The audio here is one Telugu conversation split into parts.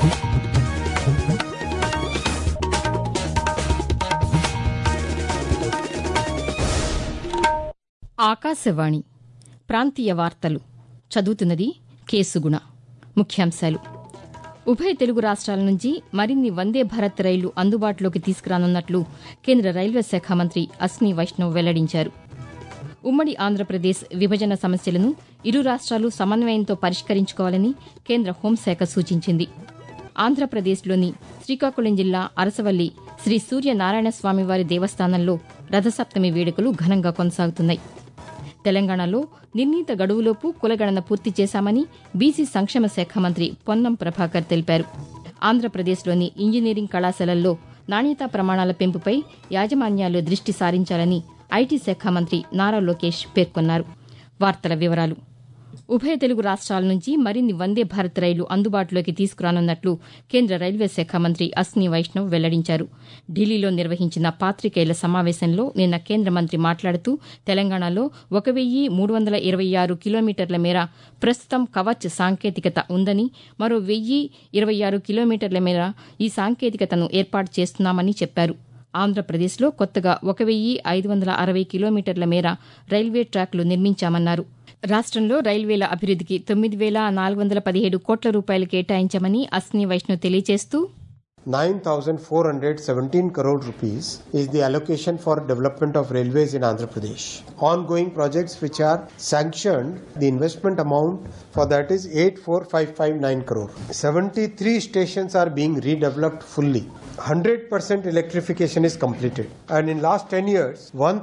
ఆకాశవాణి ప్రాంతీయ వార్తలు చదువుతున్నది కేసుగుణ ముఖ్యాంశాలు ఉభయ తెలుగు రాష్ట్రాల నుంచి మరిన్ని వందే భారత్ రైళ్లు అందుబాటులోకి తీసుకురానున్నట్లు కేంద్ర రైల్వే శాఖ మంత్రి అశ్ని వైష్ణవ్ వెల్లడించారు ఉమ్మడి ఆంధ్రప్రదేశ్ విభజన సమస్యలను ఇరు రాష్ట్రాలు సమన్వయంతో పరిష్కరించుకోవాలని కేంద్ర హోంశాఖ సూచించింది ఆంధ్రప్రదేశ్లోని శ్రీకాకుళం జిల్లా అరసవల్లి శ్రీ సూర్యనారాయణ స్వామివారి దేవస్థానంలో రథసప్తమి వేడుకలు ఘనంగా కొనసాగుతున్నాయి తెలంగాణలో నిర్ణీత గడువులోపు కులగణన పూర్తి చేశామని బీసీ సంక్షేమ శాఖ మంత్రి పొన్నం ప్రభాకర్ తెలిపారు ఆంధ్రప్రదేశ్లోని ఇంజనీరింగ్ కళాశాలల్లో నాణ్యతా ప్రమాణాల పెంపుపై యాజమాన్యాలు దృష్టి సారించాలని ఐటీ శాఖ మంత్రి నారా లోకేష్ పేర్కొన్నారు వార్తల వివరాలు ఉభయ తెలుగు రాష్ట్రాల నుంచి మరిన్ని వందే భారత్ రైలు అందుబాటులోకి తీసుకురానున్నట్లు కేంద్ర రైల్వే శాఖ మంత్రి అశ్ని వైష్ణవ్ వెల్లడించారు ఢిల్లీలో నిర్వహించిన పాతికేయుల సమావేశంలో నిన్న కేంద్ర మంత్రి మాట్లాడుతూ తెలంగాణలో ఒక వెయ్యి మూడు వందల ఇరవై ఆరు కిలోమీటర్ల మేర ప్రస్తుతం కవచ్ సాంకేతికత ఉందని మరో వెయ్యి ఇరవై ఆరు కిలోమీటర్ల మేర ఈ సాంకేతికతను ఏర్పాటు చేస్తున్నామని చెప్పారు ఆంధ్రప్రదేశ్లో కొత్తగా ఒక వెయ్యి ఐదు వందల అరవై కిలోమీటర్ల మేర రైల్వే ట్రాక్లు నిర్మించామన్నారు రాష్టంలో రైల్వేల అభివృద్దికి తొమ్మిది వేల నాలుగు వందల పదిహేడు కోట్ల రూపాయలు కేటాయించామని అశ్ని వైష్ణవ్ తెలియజేస్తూ 9,417 crore rupees is the allocation for development of railways in Andhra Pradesh. Ongoing projects which are sanctioned, the investment amount for that is 84559 crore. 73 stations are being redeveloped fully. 100% electrification is completed. And in last 10 years,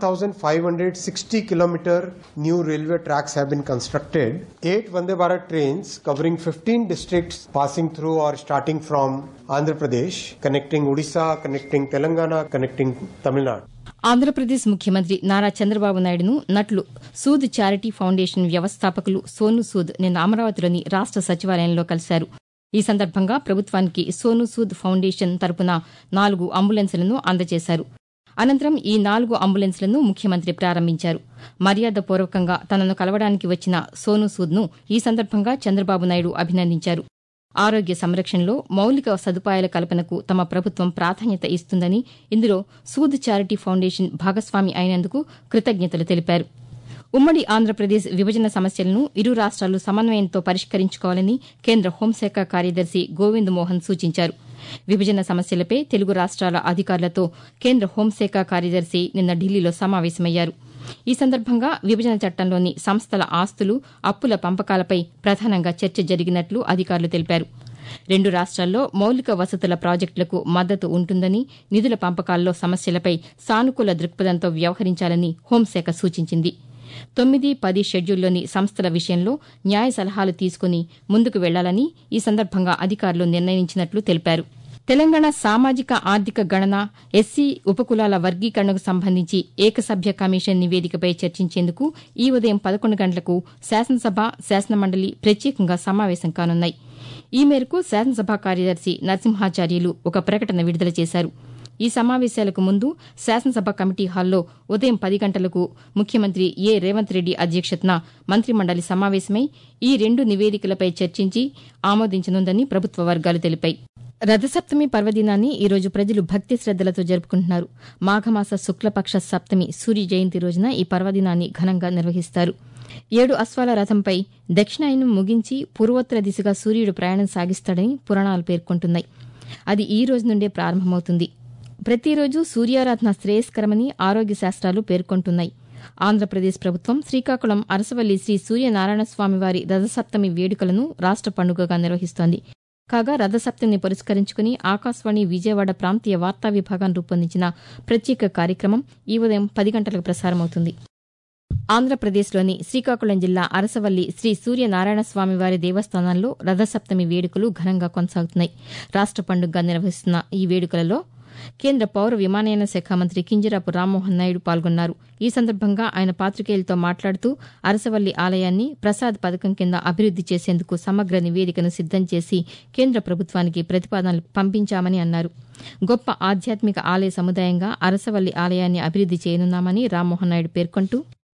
1,560 kilometer new railway tracks have been constructed. 8 Vande Bharat trains covering 15 districts passing through or starting from Andhra Pradesh, connecting Odisha, connecting Telangana, connecting Tamil Nadu. Andhra Pradesh ముఖ్యమంత్రి నారా చంద్రబాబు నాయుడును నట్లు సూద్ చారిటీ ఫౌండేషన్ వ్యవస్థాపకులు సోను సూద్ నిన్న అమరావతిలోని రాష్ట సచివాలయంలో కలిశారు ఈ సందర్భంగా ప్రభుత్వానికి సోను సూద్ ఫౌండేషన్ తరపున నాలుగు అంబులెన్సులను అందజేశారు అనంతరం ఈ నాలుగు అంబులెన్స్లను ముఖ్యమంత్రి ప్రారంభించారు మర్యాదపూర్వకంగా తనను కలవడానికి వచ్చిన సోను సూద్ను ఈ సందర్భంగా చంద్రబాబు నాయుడు అభినందించారు ఆరోగ్య సంరక్షణలో మౌలిక సదుపాయాల కల్పనకు తమ ప్రభుత్వం ప్రాధాన్యత ఇస్తుందని ఇందులో సూద్ చారిటీ ఫౌండేషన్ భాగస్వామి అయినందుకు కృతజ్ఞతలు తెలిపారు ఉమ్మడి ఆంధ్రప్రదేశ్ విభజన సమస్యలను ఇరు రాష్ట్రాలు సమన్వయంతో పరిష్కరించుకోవాలని కేంద్ర హోంశాఖ కార్యదర్శి గోవింద్ మోహన్ సూచించారు విభజన సమస్యలపై తెలుగు రాష్ట్రాల అధికారులతో కేంద్ర హోంశాఖ కార్యదర్శి నిన్న ఢిల్లీలో సమావేశమయ్యారు ఈ సందర్భంగా విభజన చట్టంలోని సంస్థల ఆస్తులు అప్పుల పంపకాలపై ప్రధానంగా చర్చ జరిగినట్లు అధికారులు తెలిపారు రెండు రాష్ట్రాల్లో మౌలిక వసతుల ప్రాజెక్టులకు మద్దతు ఉంటుందని నిధుల పంపకాల్లో సమస్యలపై సానుకూల దృక్పథంతో వ్యవహరించాలని హోంశాఖ సూచించింది తొమ్మిది పది షెడ్యూల్లోని సంస్థల విషయంలో న్యాయ సలహాలు తీసుకుని ముందుకు వెళ్లాలని ఈ సందర్భంగా అధికారులు నిర్ణయించినట్లు తెలిపారు తెలంగాణ సామాజిక ఆర్థిక గణన ఎస్సీ ఉపకులాల వర్గీకరణకు సంబంధించి ఏకసభ్య కమిషన్ నివేదికపై చర్చించేందుకు ఈ ఉదయం పదకొండు గంటలకు శాసనసభ శాసనమండలి ప్రత్యేకంగా సమావేశం కానున్నాయి ఈ మేరకు శాసనసభ కార్యదర్శి నరసింహాచార్యులు ఒక ప్రకటన విడుదల చేశారు ఈ సమావేశాలకు ముందు శాసనసభ కమిటీ హాల్లో ఉదయం పది గంటలకు ముఖ్యమంత్రి ఏ రేవంత్ రెడ్డి అధ్యక్షతన మంత్రిమండలి సమావేశమై ఈ రెండు నివేదికలపై చర్చించి ఆమోదించనుందని ప్రభుత్వ వర్గాలు తెలిపాయి రథసప్తమి పర్వదినాన్ని ఈరోజు ప్రజలు భక్తి శ్రద్దలతో జరుపుకుంటున్నారు మాఘమాస శుక్లపక్ష సప్తమి సూర్య జయంతి రోజున ఈ పర్వదినాన్ని ఘనంగా నిర్వహిస్తారు ఏడు అశ్వాల రథంపై దక్షిణాయనం ముగించి పూర్వోత్తర దిశగా సూర్యుడు ప్రయాణం సాగిస్తాడని పురాణాలు పేర్కొంటున్నాయి అది ఈ రోజు నుండే ప్రారంభమవుతుంది ప్రతిరోజు సూర్యారాధన శ్రేయస్కరమని ఆరోగ్య శాస్త్రాలు పేర్కొంటున్నాయి ఆంధ్రప్రదేశ్ ప్రభుత్వం శ్రీకాకుళం అరసవల్లి శ్రీ సూర్యనారాయణ స్వామివారి రథసప్తమి వేడుకలను రాష్ట పండుగగా నిర్వహిస్తోంది కాగా రథసప్తమిని పురస్కరించుకుని ఆకాశవాణి విజయవాడ ప్రాంతీయ వార్తా విభాగం రూపొందించిన ప్రత్యేక కార్యక్రమం ఈ ఉదయం పది గంటలకు ప్రసారమవుతుంది ఆంధ్రప్రదేశ్లోని శ్రీకాకుళం జిల్లా అరసవల్లి శ్రీ సూర్యనారాయణ స్వామివారి దేవస్థానంలో రథసప్తమి వేడుకలు ఘనంగా కొనసాగుతున్నాయి రాష్ట పండుగగా నిర్వహిస్తున్న ఈ వేడుకలలో కేంద్ర పౌర విమానయాన శాఖ మంత్రి కింజరాపు రామ్మోహన్ నాయుడు పాల్గొన్నారు ఈ సందర్భంగా ఆయన పాతికేయులతో మాట్లాడుతూ అరసవల్లి ఆలయాన్ని ప్రసాద్ పథకం కింద అభివృద్ది చేసేందుకు సమగ్ర నివేదికను సిద్దం చేసి కేంద్ర ప్రభుత్వానికి ప్రతిపాదనలు పంపించామని అన్నారు గొప్ప ఆధ్యాత్మిక ఆలయ సముదాయంగా అరసవల్లి ఆలయాన్ని అభివృద్ది చేయనున్నామని రామ్మోహన్ నాయుడు పేర్కొంటూ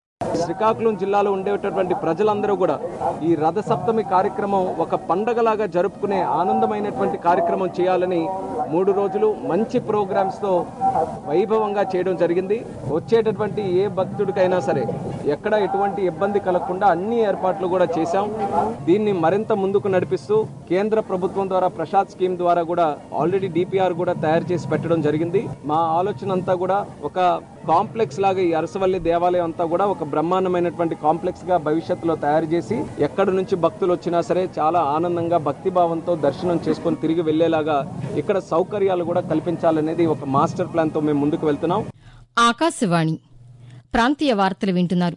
శ్రీకాకుళం జిల్లాలో ఉండేటటువంటి ప్రజలందరూ కూడా ఈ రథసప్తమి కార్యక్రమం ఒక పండగలాగా జరుపుకునే ఆనందమైనటువంటి కార్యక్రమం చేయాలని మూడు రోజులు మంచి ప్రోగ్రామ్స్తో వైభవంగా చేయడం జరిగింది వచ్చేటటువంటి ఏ భక్తుడికైనా సరే ఎక్కడ ఎటువంటి ఇబ్బంది కలగకుండా అన్ని ఏర్పాట్లు కూడా చేశాం దీన్ని మరింత ముందుకు నడిపిస్తూ కేంద్ర ప్రభుత్వం ద్వారా ప్రసాద్ స్కీమ్ ద్వారా కూడా ఆల్రెడీ డిపిఆర్ కూడా తయారు చేసి పెట్టడం జరిగింది మా ఆలోచన అంతా కూడా ఒక కాంప్లెక్స్ లాగా ఈ అరసవల్లి దేవాలయం అంతా కూడా ఒక బ్రహ్మాండమైనటువంటి కాంప్లెక్స్ గా భవిష్యత్తులో తయారు చేసి ఎక్కడి నుంచి భక్తులు వచ్చినా సరే చాలా ఆనందంగా భక్తి భావంతో దర్శనం చేసుకొని తిరిగి వెళ్లేలాగా ఇక్కడ సౌకర్యాలు కూడా కల్పించాలనేది ఒక మాస్టర్ ప్లాన్ తో మేము ముందుకు వెళ్తున్నాం ఆకాశవాణి ప్రాంతీయ వార్తలు వింటున్నారు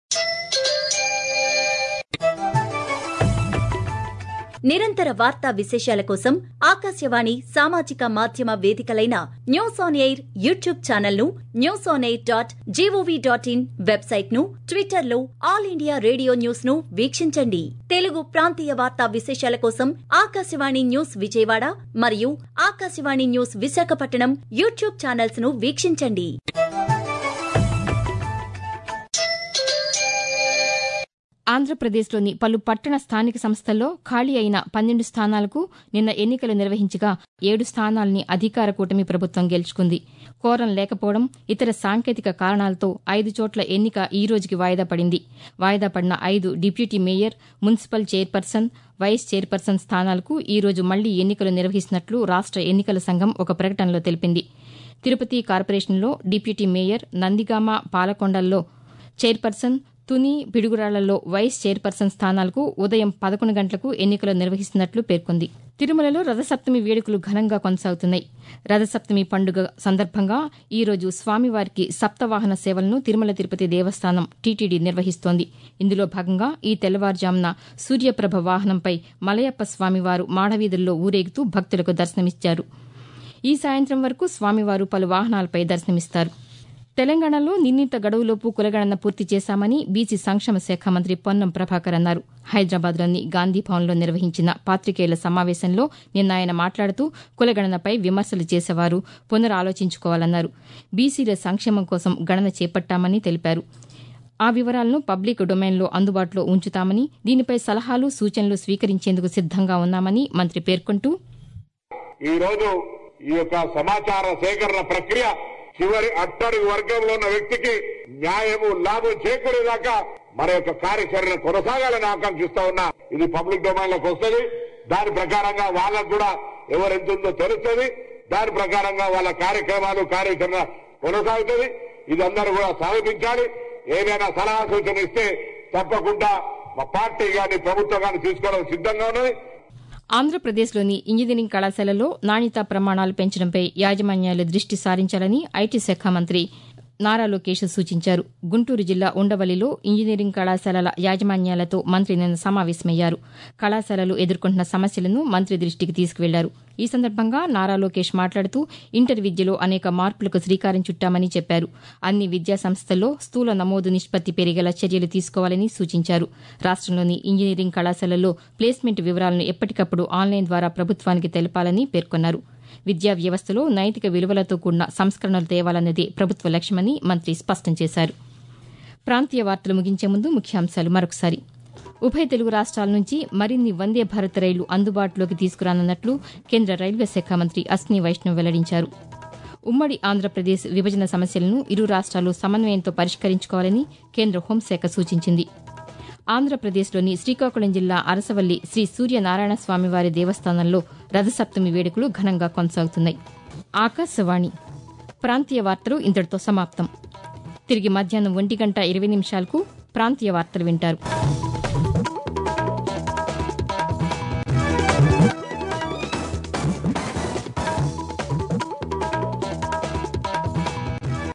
నిరంతర వార్తా విశేషాల కోసం ఆకాశవాణి సామాజిక మాధ్యమ వేదికలైన news on air YouTube channel ను news on air dot GOV dot in website ను ట్విట్టర్ లో ఆల్ ఇండియా రేడియో న్యూస్ ను వీక్షించండి తెలుగు ప్రాంతీయ వార్తా విశేషాల కోసం ఆకాశవాణి న్యూస్ విజయవాడ మరియు Akashvani news Visakhapatnam YouTube channels ను వీక్షించండి ఆంధ్రప్రదేశ్లోని పలు పట్టణ స్థానిక సంస్థల్లో ఖాళీ అయిన పన్నెండు స్థానాలకు నిన్న ఎన్నికలు నిర్వహించగా ఏడు స్థానాల్ని అధికార కూటమి ప్రభుత్వం గెలుచుకుంది కోరం లేకపోవడం ఇతర సాంకేతిక కారణాలతో ఐదు చోట్ల ఎన్నిక ఈ రోజుకి వాయిదా పడింది వాయిదా పడిన ఐదు deputy mayor municipal chairperson vice chairperson స్థానాలకు ఈ రోజు మళ్లీ ఎన్నికలు నిర్వహిస్తున్నట్లు రాష్ట ఎన్నికల సంఘం ఒక ప్రకటనలో తెలిపింది తిరుపతి కార్పొరేషన్లో డిప్యూటీ మేయర్ నందిగామ పాలకొండల్లో చైర్పర్సన్ తుని పిడుగురాళ్లలో వైస్ చైర్పర్సన్ స్థానాలకు ఉదయం పదకొండు గంటలకు ఎన్నికలు నిర్వహిస్తున్నట్లు పేర్కొంది తిరుమలలో రథసప్తమి వేడుకలు ఘనంగా కొనసాగుతున్నాయి రథసప్తమి పండుగ సందర్భంగా ఈ రోజు స్వామివారికి సప్తవాహన సేవలను తిరుమల తిరుపతి దేవస్థానం టీటీడీ నిర్వహిస్తోంది ఇందులో భాగంగా ఈ తెల్లవారుజామున సూర్యప్రభ వాహనంపై మలయప్ప స్వామివారు మాడవీధుల్లో ఊరేగుతూ భక్తులకు దర్శనమిచ్చారు ఈ సాయంత్రం వరకు స్వామివారు పలు వాహనాలపై దర్శనమిస్తారు తెలంగాణలో నిర్ణీత గడువులోపు కులగణన పూర్తి చేశామని బీసీ సంక్షేమ శాఖ మంత్రి పొన్నం ప్రభాకర్ అన్నారు హైదరాబాద్లోని గాంధీ భవన్లో నిర్వహించిన పాతికేయుల సమావేశంలో నిన్న ఆయన మాట్లాడుతూ కులగణనపై విమర్శలు చేసేవారు పునరాలోచించుకోవాలన్నారు బీసీల సంక్షేమం కోసం గణన చేపట్టామని తెలిపారు ఆ వివరాలను పబ్లిక్ డొమైన్లో అందుబాటులో ఉంచుతామని దీనిపై సలహాలు సూచనలు స్వీకరించేందుకు సిద్దంగా ఉన్నామని మంత్రి పేర్కొంటూ ఈ రోజు ఈ యొక్క సమాచార సేకరణ ప్రక్రియ చివరి అట్టడుగు వర్గంలో ఉన్న వ్యక్తికి న్యాయము లాభం చేకూరేదాకా మన యొక్క కార్యాచరణ కొనసాగాలని ఆకాంక్షిస్తా ఉన్నా ఇది పబ్లిక్ డొమైన్ లోకి వస్తుంది దాని ప్రకారంగా వాళ్ళకు కూడా ఎవరెంత ఉందో తెలుస్తుంది దాని ప్రకారంగా వాళ్ళ కార్యక్రమాలు కార్యాచరణ కొనసాగుతుంది ఇది అందరూ కూడా స్వాగతించాలి ఏదైనా సలహా సూచన ఇస్తే తప్పకుండా మా పార్టీ గాని ప్రభుత్వం గాని తీసుకోవడం సిద్ధంగా ఉన్నది ఆంధ్రప్రదేశ్లోని ఇంజనీరింగ్ కళాశాలలో నాణ్యతా ప్రమాణాలు పెంచడంపై యాజమాన్యాలు దృష్టి సారించాలని ఐటీ శాఖ మంత్రి నారా లోకేష్ సూచించారు గుంటూరు జిల్లా ఉండవల్లిలో ఇంజనీరింగ్ కళాశాలల యాజమాన్యాలతో మంత్రి నిన్న సమావేశమయ్యారు కళాశాలలు ఎదుర్కొంటున్న సమస్యలను మంత్రి దృష్టికి తీసుకువెళ్లారు ఈ సందర్భంగా నారా లోకేష్ మాట్లాడుతూ ఇంటర్ విద్యలో అనేక మార్పులకు శ్రీకారం చుట్టామని చెప్పారు అన్ని విద్యా సంస్థల్లో స్థూల నమోదు నిష్పత్తి పెరిగేలా చర్యలు తీసుకోవాలని సూచించారు రాష్టంలోని ఇంజనీరింగ్ కళాశాలల్లో ప్లేస్మెంట్ వివరాలను ఎప్పటికప్పుడు ఆన్లైన్ ద్వారా ప్రభుత్వానికి తెలపాలని పేర్కొన్నారు విద్యా వ్యవస్థలో నైతిక విలువలతో కూడిన సంస్కరణలు తేవాలన్నదే ప్రభుత్వ లక్ష్యమని మంత్రి స్పష్టం చేశారు ప్రాంతీయ వార్తలు ముగించే ముందు ముఖ్యాంశాలు మరొకసారి ఉభయ తెలుగు రాష్ట్రాల నుంచి మరిన్ని వందే భారత్ రైళ్లు అందుబాటులోకి తీసుకురానున్నట్లు కేంద్ర రైల్వే శాఖ మంత్రి అశ్ని వైష్ణవ్ వెల్లడించారు ఉమ్మడి ఆంధ్రప్రదేశ్ విభజన సమస్యలను ఇరు రాష్ట్రాలు సమన్వయంతో పరిష్కరించుకోవాలని కేంద్ర హోంశాఖ సూచించింది ఆంధ్రప్రదేశ్లోని శ్రీకాకుళం జిల్లా అరసవల్లి శ్రీ సూర్యనారాయణ స్వామివారి దేవస్థానంలో రథసప్తమి వేడుకలు ఘనంగా కొనసాగుతున్నాయి ఆకాశవాణి ప్రాంతీయ వార్తలు ఇంతటితో సమాప్తం తిరిగి మధ్యాహ్నం ఒంటి గంట ఇరవై నిమిషాలకు ప్రాంతీయ వార్తలు వింటారు